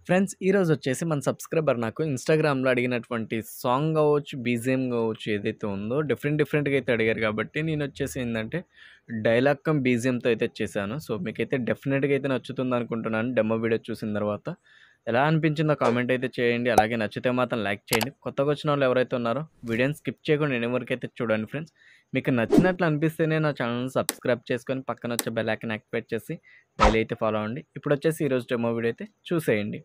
Friends ఈరోజు వచ్చేసి మన సబ్స్క్రైబర్ నాకు ఇన్‌స్టాగ్రామ్‌లో అడిగినటువంటి సాంగ్ గావచ్చు, బీజీఎం గావచ్చు ఏదైతే ఉందో డిఫరెంట్ డిఫరెంట్‌గా అయితే అడిగారు కాబట్టి నేనొచ్చేసి ఏందంటే డైలాగ్ కమ్ బీజీఎంతో అయితే చేశాను. సో, మీకైతే డెఫినిట్‌గా అయితే నచ్చుతుందనుకుంటున్నాను డెమో వీడియో చూసిన తర్వాత. ఎలా అనిపించిందో కామెంట్ అయితే చేయండి. అలాగే నచ్చితే మాత్రం లైక్ చేయండి. కొత్తగా వచ్చినోళ్ళు ఎవరైతే ఉన్నారో వీడియోని స్కిప్ చేయకుండా ఎండింగ్ వరకైతే చూడండి ఫ్రెండ్స్. మీకు నచ్చినట్లు అనిపిస్తేనే నా ఛానెల్‌ని సబ్స్క్రైబ్ చేసుకొని పక్కనొచ్చే బెల్ ఐకాన్ యాక్టివేట్ చేసి డైలీ అయితే ఫాలో అవ్వండి. ఇప్పుడొచ్చేసి ఈరోజు డెమో వీడియో అయితే చూసేయండి.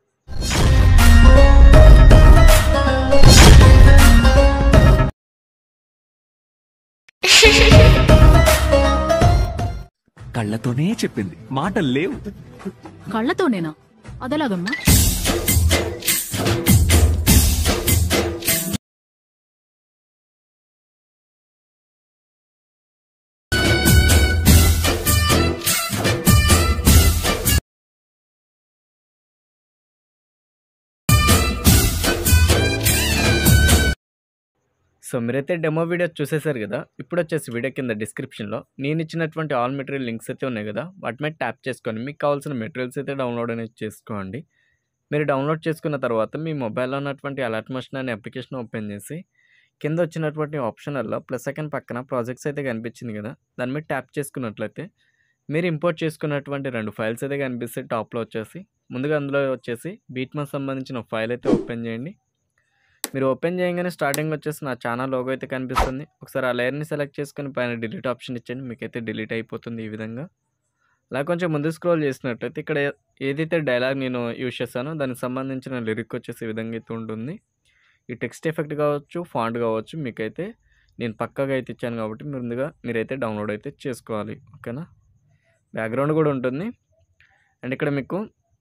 కళ్ళతోనే చెప్పింది మాటలు లేవు కళ్ళతోనేనా అదెలాగమ్మా సో, మీరైతే డెమో వీడియో చూసేసారు గదా! ఇప్పుడొచ్చేసి వీడియో కింద డిస్క్రిప్షన్‌లో నేనిచ్చినటువంటి ఆల్ మెటీరియల్ లింక్స్ అయితే ఉన్నాయి గదా! వాటి మీద ట్యాప్ చేసుకొని మీకు కావాల్సిన మెటీరియల్స్ అయితే డౌన్‌లోడ్ అనేది చేసుకోండి. మీరు డౌన్‌లోడ్ చేసుకున్న తర్వాత మీ మొబైల్‌లో ఉన్నటువంటి అలర్ట్ మోషన్ అనే అప్లికేషన్ ఓపెన్ చేసి కింద వచ్చినటువంటి ఆప్షనల్‌లో ప్లస్ ఐకాన్ పక్కన ప్రాజెక్ట్స్ అయితే కనిపించింది గదా! దాని మీద ట్యాప్ చేసుకున్నట్లయితే మీరు ఇంపోర్ట్ చేసుకున్నటువంటి 2 ఫైల్స్ అయితే కనిపిస్తాయి టాప్‌లో వచ్చేసి. ముందుగా అందులో వచ్చేసి బీట్‌మాస్‌కి సంబంధించిన ఫైల్ అయితే ఓపెన్ చేయండి. మీరు ఓపెన్ చేయంగానే స్టార్టింగ్ వచ్చేసి నా ఛానల్ లోగో అయితే కనిపిస్తుంది. ఒకసారి ఆ లేయర్‌ని సెలెక్ట్ చేసుకొని పైన డిలీట్ ఆప్షన్ ఇచ్చేయండి. మీకైతే డిలీట్ అయిపోతుంది ఈ విధంగా. అలా కొంచెం ముందుకు స్క్రోల్ చేసినట్టయితే ఇక్కడ ఏదైతే డైలాగ్ నేను యూజ్ చేశానో దానికి సంబంధించిన లిరిక్ వచ్చేసి ఈ విధంగా అయితే ఉంటుంది. ఈ టెక్స్ట్ ఎఫెక్ట్ కావచ్చు, ఫాంట్ కావచ్చు మీకైతే నేను పక్కాగా అయితే ఇచ్చాను కాబట్టి ముందుగా మీరైతే డౌన్‌లోడ్ అయితే చేసుకోవాలి. ఓకేనా? బ్యాక్‌గ్రౌండ్ కూడా ఉంటుంది. అండ్ ఇక్కడ మీకు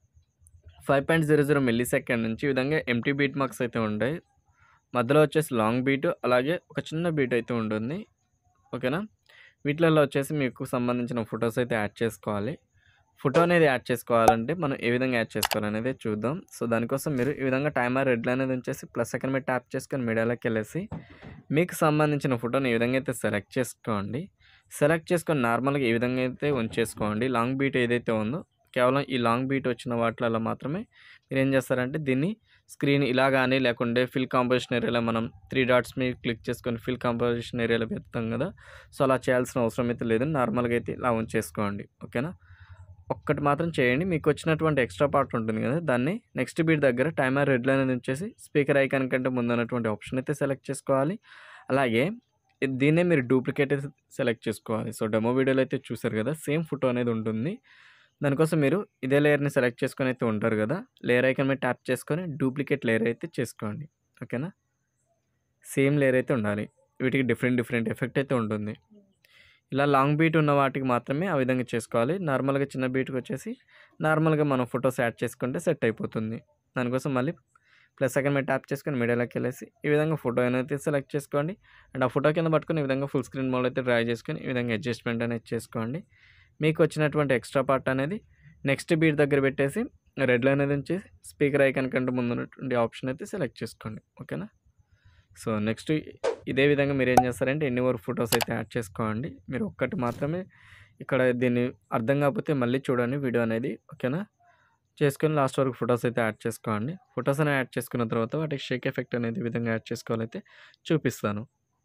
5.00 మిల్లీ సెకండ్ నుంచి ఈ విధంగా ఎంప్టీ బీట్ మార్క్స్ అయితే ఉంటాయి. మధ్యలో వచ్చేసి లాంగ్ బీట్ అలాగే ఒక చిన్న బీట్ అయితే ఉంటుంది. ఓకేనా? వీటిలలో వచ్చేసి మీకు సంబంధించిన ఫోటోస్ అయితే యాడ్ చేసుకోవాలి. ఫోటో అనేది యాడ్ చేసుకోవాలంటే మనం ఏ విధంగా యాడ్ చేసుకోవాలనేది చూద్దాం. సో, దానికోసం మీరు ఈ విధంగా టైమర్ రెడ్‌లో అనేది ఉంచేసి ప్లస్ ఐకాన్ మీద ట్యాప్ చేసుకొని మీడియాలోకెళ్ళేసి మీకు సంబంధించిన ఫోటోని ఈ విధంగా అయితే సెలెక్ట్ చేసుకోండి. సెలెక్ట్ చేసుకొని నార్మల్‌గా ఈ విధంగా అయితే ఉంచేసుకోండి. లాంగ్ బీట్ ఏదైతే ఉందో కేవలం ఈ లాంగ్ బీట్ వచ్చిన వాటిలలో మాత్రమే మీరేం చేస్తారంటే దీన్ని స్క్రీన్ ఇలా గాని లేకుంటే ఫిల్ కాంపోజిషన్ ఏరియాలో మనం 3 డాట్స్ మీద క్లిక్ చేసుకొని ఫిల్ కాంపోజిషన్ ఏరియాలో పెడతాం గదా! సో, అలా చేయాల్సిన అవసరం అయితే లేదు. నార్మల్‌గా అయితే ఇలా ఉంచేసుకోండి. ఓకేనా? ఒక్కటి మాత్రం చేయండి. మీకు వచ్చినటువంటి ఎక్స్ట్రా పార్ట్ ఉంటుంది గదా! దాన్ని నెక్స్ట్ బీట్ దగ్గర టైమర్ రెడ్‌లో అనేది ఉంచేసి స్పీకర్ ఐకాన్ కంటే ముందు ఉన్నటువంటి ఆప్షన్ అయితే సెలెక్ట్ చేసుకోవాలి. అలాగే దీన్నే మీరు డూప్లికేట్ అయితే సెలెక్ట్ చేసుకోవాలి. సో, డెమో వీడియోలో అయితే చూసారు గదా! సేమ్ ఫోటో అనేది ఉంటుంది. దానికోసం మీరు ఇదే లేయర్‌ని సెలెక్ట్ చేసుకొని అయితే ఉంటారు గదా! లేయర్ ఐకాన్ మీద ట్యాప్ చేసుకొని డూప్లికేట్ లేయర్ అయితే చేసుకోండి. ఓకేనా? సేమ్ లేయర్ అయితే ఉండాలి. వీటికి డిఫరెంట్ డిఫరెంట్ ఎఫెక్ట్ అయితే ఉంటుంది. ఇలా లాంగ్ బీట్ ఉన్న వాటికి మాత్రమే ఆ విధంగా చేసుకోవాలి. నార్మల్‌గా చిన్న బీట్‌కి వచ్చేసి నార్మల్‌గా మనం ఫోటోస్ యాడ్ చేసుకుంటే సెట్ అయిపోతుంది. దానికోసం మళ్ళీ ప్లస్ ఐకాన్ మీద ట్యాప్ చేసుకొని మీడియాలోకెళ్ళేసి ఈ విధంగా ఫోటో అయితే సెలెక్ట్ చేసుకోండి. అండ్ ఆ ఫోటో కింద పట్టుకొని ఈ విధంగా ఫుల్ స్క్రీన్ మోడ్‌లో అయితే డ్రాగ్ చేసుకొని ఈ విధంగా అడ్జస్ట్‌మెంట్ అనేది చేసుకోండి. మీకు వచ్చినటువంటి ఎక్స్ట్రా పార్ట్ అనేది నెక్స్ట్ బీట్ దగ్గర పెట్టేసి రెడ్‌లో అనేది ఉంచేసి స్పీకర్ ఐకాన్ కంటే ముందు ఉన్నటువంటి ఆప్షన్ అయితే సెలెక్ట్ చేసుకోండి. ఓకేనా? సో, నెక్స్ట్ ఇదే విధంగా మీరేం చేస్తారంటే ఎన్ని వరకు ఫోటోస్ అయితే యాడ్ చేసుకోండి. మీరు ఒక్కటి మాత్రమే ఇక్కడ దీన్ని అర్థం కాకపోతే మళ్ళీ చూడండి వీడియో అనేది. ఓకేనా? చేసుకొని లాస్ట్ వరకు ఫోటోస్ అయితే యాడ్ చేసుకోండి. ఫోటోస్ అనేవి యాడ్ చేసుకున్న తర్వాత వాటికి షేక్ ఎఫెక్ట్ అనేది ఏ విధంగా యాడ్ చేసుకోవాలైతే చూపిస్తాను.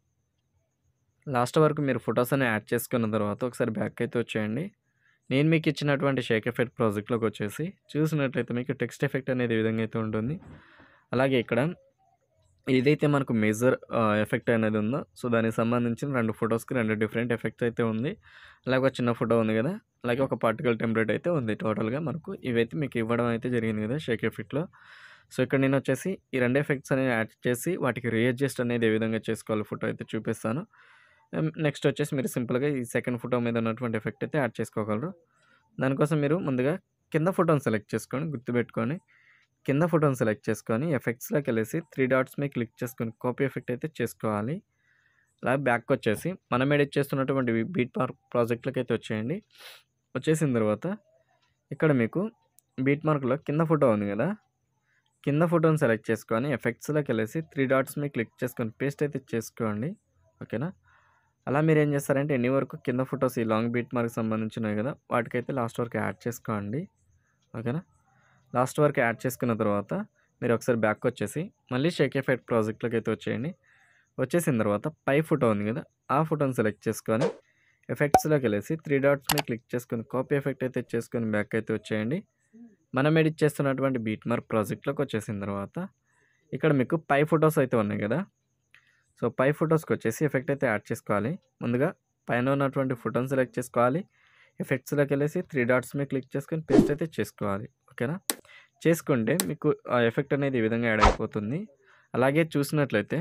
లాస్ట్ వరకు మీరు ఫోటోస్ అనేవి యాడ్ చేసుకున్న తర్వాత ఒకసారి బ్యాక్ అయితే వచ్చేయండి. నేను మీకు ఇచ్చినటువంటి షేక్ ఎఫెక్ట్ ప్రాజెక్ట్‌లోకి వచ్చేసి చూసినట్లయితే మీకు టెక్స్ట్ ఎఫెక్ట్ అనేది ఈ విధంగా అయితే ఉంటుంది. అలాగే ఇక్కడ ఏదైతే మనకు మేజర్ ఆహ్, ఎఫెక్ట్ అనేది ఉందో సో, దానికి సంబంధించిన 2 ఫోటోస్‌కి 2 డిఫరెంట్ ఎఫెక్ట్స్ అయితే ఉంది. అలాగే ఒక చిన్న ఫోటో ఉంది గదా! అలాగే ఒక పార్టికల్ టెంప్లేట్ అయితే ఉంది. టోటల్‌గా మనకు ఇవైతే మీకు ఇవ్వడం అయితే జరిగింది గదా! షేక్ ఎఫెక్ట్‌లో. సో, ఇక్కడ నేను వచ్చేసి ఈ 2 ఎఫెక్ట్స్ అనేవి యాడ్ చేసి వాటికి రీఅడ్జస్ట్ అనేది ఏ విధంగా చేసుకోవాలో ఫోటో అయితే చూపిస్తాను. హ్మ్. నెక్స్ట్ వచ్చేసి మీరు సింపుల్‌గా ఈ సెకండ్ ఫోటో మీద ఉన్నటువంటి ఎఫెక్ట్ అయితే యాడ్ చేసుకోగలరు. దానికోసం మీరు ముందుగా కింద ఫోటోని సెలెక్ట్ చేసుకోండి. గుర్తుపెట్టుకొని కింద ఫోటోని సెలెక్ట్ చేసుకొని ఎఫెక్ట్స్‌లోకెళ్ళేసి 3 డాట్స్ మీద క్లిక్ చేసుకొని కాపీ ఎఫెక్ట్ అయితే చేసుకోవాలి. అలాగే బ్యాక్‌కొచ్చేసి మనం ఎడిట్ చేస్తున్నటువంటి బీట్ మార్క్ ప్రాజెక్ట్‌లోకి అయితే వచ్చేయండి. వచ్చేసిన తర్వాత ఇక్కడ మీకు బీట్ మార్క్‌లో కింద ఫోటో ఉంది గదా! కింద ఫోటోని సెలెక్ట్ చేసుకొని ఎఫెక్ట్స్‌లోకెళ్ళేసి 3 డాట్స్ మీద క్లిక్ చేసుకొని పేస్ట్ అయితే చేసుకోండి. ఓకేనా? అలా మీరేం చేస్తారంటే ఎన్ని వరకు కింద ఫోటోస్ ఈ లాంగ్ బీట్ మార్క్‌కి సంబంధించినవి గదా! వాటికైతే లాస్ట్ వరకు యాడ్ చేసుకోండి. ఓకేనా? లాస్ట్ వరకు యాడ్ చేసుకున్న తర్వాత మీరు ఒకసారి బ్యాక్ వచ్చేసి మళ్ళీ షేక్ ఎఫెక్ట్ ప్రాజెక్ట్లోకి అయితే వచ్చేయండి వచ్చేసిన తర్వాత పై ఫోటో ఉంది కదా ఆ ఫోటోని సెలెక్ట్ చేసుకొని ఎఫెక్ట్స్లోకి వెళ్ళేసి త్రీ డాట్స్ మీద క్లిక్ చేసుకొని కాపీ ఎఫెక్ట్ అయితే చేసుకొని బ్యాక్ అయితే వచ్చేయండి మనం ఎడిట్ చేస్తున్నటువంటి బీట్ మార్క్ ప్రాజెక్ట్లోకి వచ్చేసిన తర్వాత ఇక్కడ మీకు పై ఫొటోస్ అయితే ఉన్నాయి కదా సో పై ఫొటోస్కి వచ్చేసి ఎఫెక్ట్ అయితే యాడ్ చేసుకోవాలి ముందుగా పైన ఉన్నటువంటి ఫోటోని సెలెక్ట్ చేసుకోవాలి ఎఫెక్ట్స్లోకి వెళ్ళేసి త్రీ డాట్స్ మీద క్లిక్ చేసుకొని పేస్ట్ అయితే చేసుకోవాలి ఓకేనా చేసుకుంటే మీకు ఆ ఎఫెక్ట్ అనేది ఈ విధంగా యాడ్ అయిపోతుంది అలాగే చూసినట్లయితే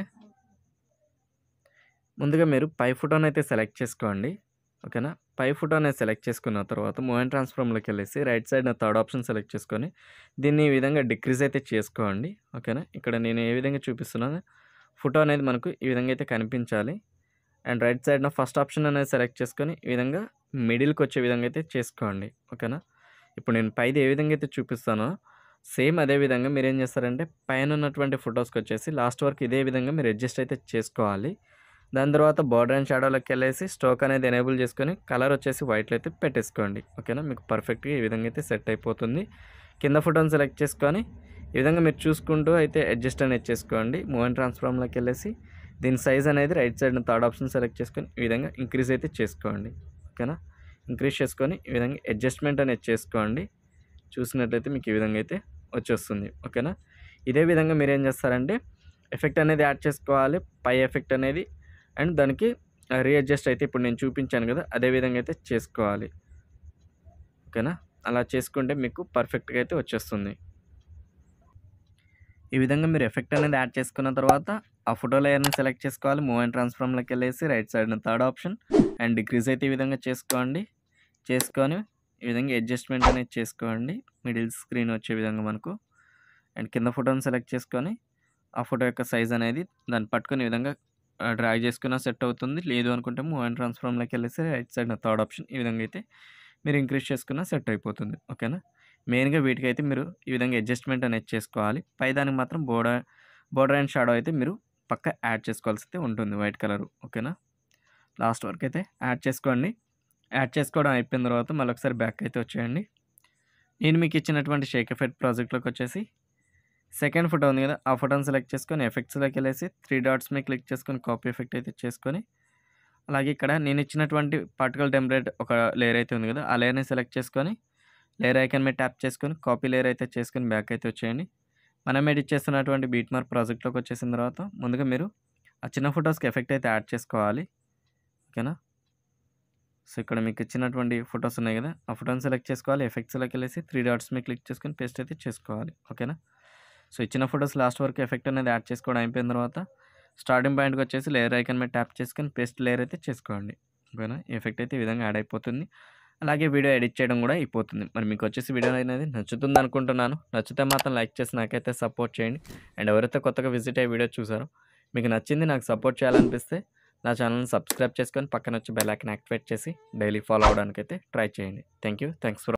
ముందుగా మీరు పై ఫోటోని అయితే సెలెక్ట్ చేసుకోండి ఓకేనా పై ఫోటో అనేది సెలెక్ట్ చేసుకున్న తర్వాత మూవ్ అండ్ ట్రాన్స్ఫార్మ్లోకి వెళ్ళేసి right side third option select చేసుకొని దీన్ని ఈ విధంగా డిక్రీజ్ అయితే చేసుకోండి ఓకేనా ఇక్కడ నేను ఏ విధంగా చూపిస్తున్నాను ఫోటో అనేది మనకు ఈ విధంగా అయితే కనిపించాలి అండ్ రైట్ సైడ్న ఫస్ట్ ఆప్షన్ అనేది సెలెక్ట్ చేసుకొని ఈ విధంగా మిడిల్కి వచ్చే విధంగా అయితే చేసుకోండి ఓకేనా ఇప్పుడు నేను పైది ఏ విధంగా అయితే చూపిస్తానో సేమ్ అదే విధంగా మీరు ఏం చేస్తారంటే పైన ఉన్నటువంటి ఫొటోస్కి వచ్చేసి లాస్ట్ వరకు ఇదే విధంగా మీరు అడ్జస్ట్ అయితే చేసుకోవాలి దాని తర్వాత బార్డర్ అండ్ షాడోలోకి వెళ్ళేసి స్టోక్ అనేది ఎనేబుల్ చేసుకొని కలర్ వచ్చేసి వైట్లో అయితే పెట్టేసుకోండి ఓకేనా మీకు పర్ఫెక్ట్గా ఈ విధంగా అయితే సెట్ అయిపోతుంది కింద ఫోటోని సెలెక్ట్ చేసుకొని ఈ విధంగా మీరు చూసుకుంటూ అయితే అడ్జస్ట్ అనేది చేసుకోండి మూవ్ అండ్ ట్రాన్స్ఫార్మ్లోకి వెళ్ళేసి దీని సైజ్ అనేది right side third option select చేసుకొని ఈ విధంగా ఇంక్రీజ్ అయితే చేసుకోండి ఓకేనా ఇంక్రీజ్ చేసుకొని ఈ విధంగా అడ్జస్ట్మెంట్ అనేది చేసుకోండి చూసినట్లయితే మీకు ఈ విధంగా అయితే వచ్చేస్తుంది ఓకేనా ఇదే విధంగా మీరు ఏం చేస్తారంటే ఎఫెక్ట్ అనేది యాడ్ చేసుకోవాలి పై ఎఫెక్ట్ అనేది అండ్ దానికి రీఅడ్జస్ట్ అయితే ఇప్పుడు నేను చూపించాను కదా అదే విధంగా అయితే చేసుకోవాలి ఓకేనా అలా చేసుకుంటే మీకు పర్ఫెక్ట్గా అయితే వచ్చేస్తుంది ఈ విధంగా మీరు ఎఫెక్ట్ అనేది యాడ్ చేసుకున్న తర్వాత ఆ ఫోటో లేయర్ని సెలెక్ట్ చేసుకోవాలి మూవ్ అండ్ ట్రాన్స్ఫార్మ్లోకి వెళ్ళేసి right side third option and decrease అయితే ఈ విధంగా చేసుకోండి చేసుకొని ఈ విధంగా అడ్జస్ట్మెంట్ అనేది చేసుకోండి మిడిల్ స్క్రీన్ వచ్చే విధంగా మనకు అండ్ కింద ఫోటోని సెలెక్ట్ చేసుకొని ఆ ఫోటో యొక్క సైజ్ అనేది దాన్ని పట్టుకొని ఈ విధంగా డ్రాగ్ చేసుకున్న సెట్ అవుతుంది లేదు అనుకుంటే మూవ్ అండ్ ట్రాన్స్ఫార్మ్లోకి వెళ్ళేసి రైట్ సైడ్ థర్డ్ ఆప్షన్ ఈ విధంగా అయితే మీరు ఇంక్రీజ్ చేసుకున్న సెట్ అయిపోతుంది ఓకేనా మెయిన్గా వీటికి అయితే మీరు ఈ విధంగా అడ్జస్ట్మెంట్ అనేది చేసుకోవాలి పై దానికి మాత్రం బోర్డర్ బోర్డర్ అండ్ షాడో అయితే మీరు పక్క యాడ్ చేసుకోవాల్సి అయితే ఉంటుంది వైట్ కలర్ ఓకేనా లాస్ట్ వరకు అయితే యాడ్ చేసుకోండి యాడ్ చేసుకోవడం అయిపోయిన తర్వాత మళ్ళీ ఒకసారి బ్యాక్ అయితే వచ్చేయండి నేను మీకు ఇచ్చినటువంటి షేక్ ఎఫెక్ట్ ప్రాజెక్ట్లోకి వచ్చేసి సెకండ్ ఫోటో ఉంది కదా ఆ ఫోటోని సెలెక్ట్ చేసుకొని ఎఫెక్ట్స్లోకి వెళ్ళేసి త్రీ డాట్స్ మీద క్లిక్ చేసుకొని కాపీ ఎఫెక్ట్ అయితే చేసుకొని అలాగే ఇక్కడ నేను ఇచ్చినటువంటి పార్టికల్ టెంప్లెట్ ఒక లేయర్ అయితే ఉంది కదా ఆ లేయర్ని సెలెక్ట్ చేసుకొని లేయర్ ఐకన్ మీద ట్యాప్ చేసుకొని కాపీ లేయర్ అయితే చేసుకొని బ్యాక్ అయితే వచ్చేయండి మనం ఎడిట్ చేస్తున్నటువంటి బీట్ మార్క్ ప్రాజెక్ట్లోకి వచ్చేసిన తర్వాత ముందుగా మీరు ఆ చిన్న ఫొటోస్కి ఎఫెక్ట్ అయితే యాడ్ చేసుకోవాలి ఓకేనా సో ఇక్కడ మీకు ఇచ్చినటువంటి ఫొటోస్ ఉన్నాయి కదా ఆ ఫోటోని సెలెక్ట్ చేసుకోవాలి ఎఫెక్ట్స్లోకి వెళ్ళేసి త్రీ డాట్స్ మీద క్లిక్ చేసుకొని పేస్ట్ అయితే చేసుకోవాలి ఓకేనా సో ఇచ్చిన ఫొటోస్ లాస్ట్ వరకు ఎఫెక్ట్ అనేది యాడ్ చేసుకోవడం అయిపోయిన తర్వాత స్టార్టింగ్ పాయింట్కి వచ్చేసి లేయర్ ఐకన్ మీద ట్యాప్ చేసుకొని పేస్ట్ లేయర్ అయితే చేసుకోండి ఓకేనా ఎఫెక్ట్ అయితే ఈ విధంగా యాడ్ అయిపోతుంది అలాగే వీడియో ఎడిట్ చేయడం కూడా అయిపోతుంది మరి మీకు వచ్చేసి వీడియో అనేది నచ్చుతుంది అనుకుంటున్నాను నచ్చితే మాత్రం లైక్ చేసి నాకైతే సపోర్ట్ చేయండి అండ్ ఎవరైతే కొత్తగా విజిట్ అయ్యే వీడియో చూసారో మీకు నచ్చింది నాకు సపోర్ట్ చేయాలనిపిస్తే నా ఛానల్ని సబ్స్క్రైబ్ చేసుకొని పక్కన వచ్చి బెల్ ఐకన్ యాక్టివేట్ చేసి డైలీ ఫాలో అవడానికి అయితే ట్రై చేయండి థ్యాంక్ యూ థ్యాంక్స్ ఫర్